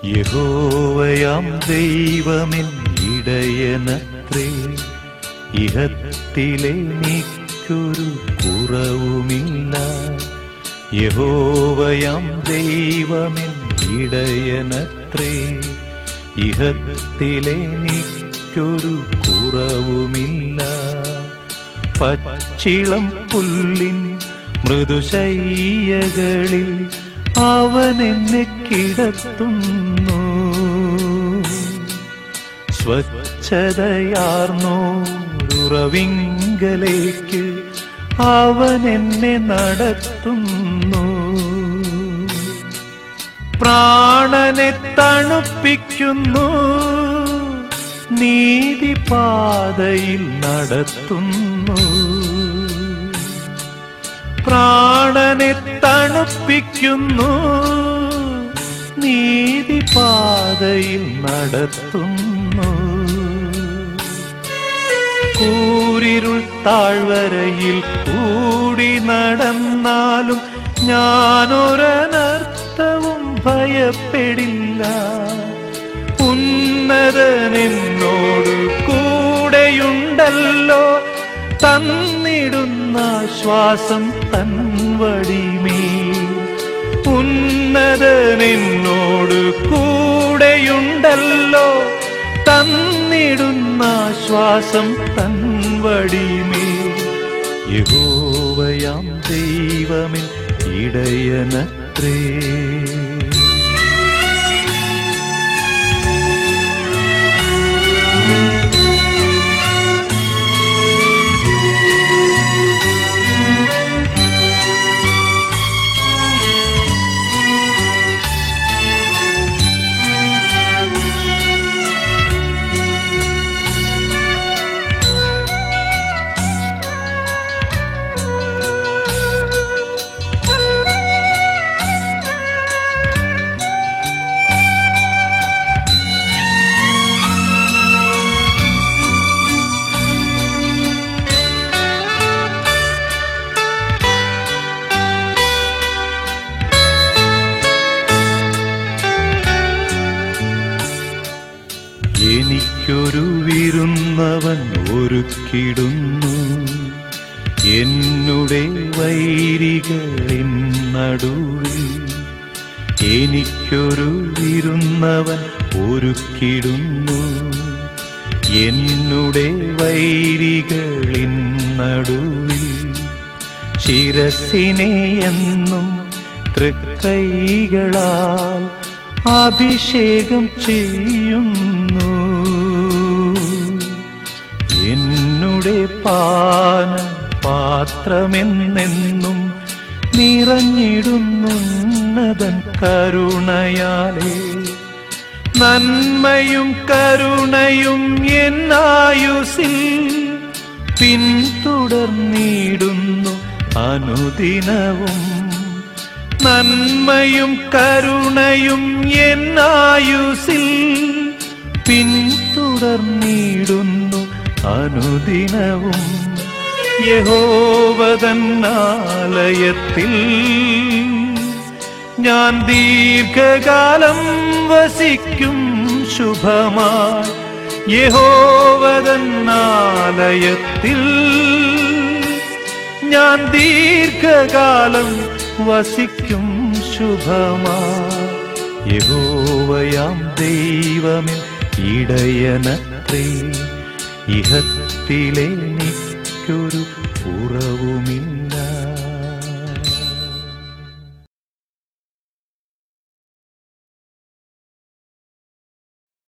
യഹോവയാം ദൈവമെൻ ഇടയനത്രേ ഇഹത്തിലെനിക്കൊരു കുറവുമില്ല യഹോവയാം ദൈവമെൻ ഇടയനത്രേ ഇഹത്തിലെനിക്കൊരു കുറവുമില്ല പച്ചിളം പുല്ലിൻ മൃദുശയ്യകളിൽ അവൻ എന്നെ കിടത്തുന്നു സ്വച്ഛതയാർന്നോരുറവിങ്കലേക്ക് അവൻ എന്നെ നടത്തുന്നു പ്രാണനെ തണുപ്പിക്കുന്നു നീതിപാതയിൽ നടത്തുന്നു പ്രാണനെ തണുപ്പിക്കുന്നു നീതിപാതയിൽ നടത്തുന്നു കൂരിരുൾ താഴ്വരയിൽ കൂടി നടന്നാലും ഞാനൊരനർത്ഥവും ഭയപ്പെടില്ല ഉന്നതനെന്നോട് കൂടെയുണ്ടല്ലോ തന്നിടുന്ന ശ്വാസം തൻവടിമേ ഉന്നതനെന്നോട് കൂടെയുണ്ടല്ലോ തന്നിടുന്ന ശ്വാസം തൻവടിമേ യഹോവയാം ദൈവമിൻ ഇടയനത്രേ എനിക്കൊരു വിരുന്നവൻ ഒരുക്കിടുന്നു എന്നുടെ വൈരികളിൻ നടുവിൽ എനിക്കൊരു വിരുന്നവൻ ഒരുക്കിടുന്നു എന്നുടെ വൈരികളിൻ നടുവിൽ ശിരസിനെ എന്നും തൃക്കൈകളാൽ അഭിഷേകം ചെയ്യുന്നു എന്നുടെ പാന പാത്രമെന്നെന്നും നിറഞ്ഞിടുന്നുന്നതൻ കരുണയാലേ നന്മയും കരുണയും എന്നായുസിൽ പിന്തുടർന്നിടുന്നു അനുദിനവും നന്മയും കരുണയും എന്നായുസിൽ പിന്തുടർന്നിടുന്നു അനുദിനവും യഹോവതന്നാലയത്തിൽ ഞാൻ ദീർഘകാലം വസിക്കും ശുഭമായി യഹോവതന്നാലയത്തിൽ ഞാൻ ദീർഘകാലം വസിക്കും ശുഭമായി യഹോവയാം ദൈവമേ ഇടയനത്രേ ഇഹത്തിലെനിക്കൊരു കുറവുമില്ല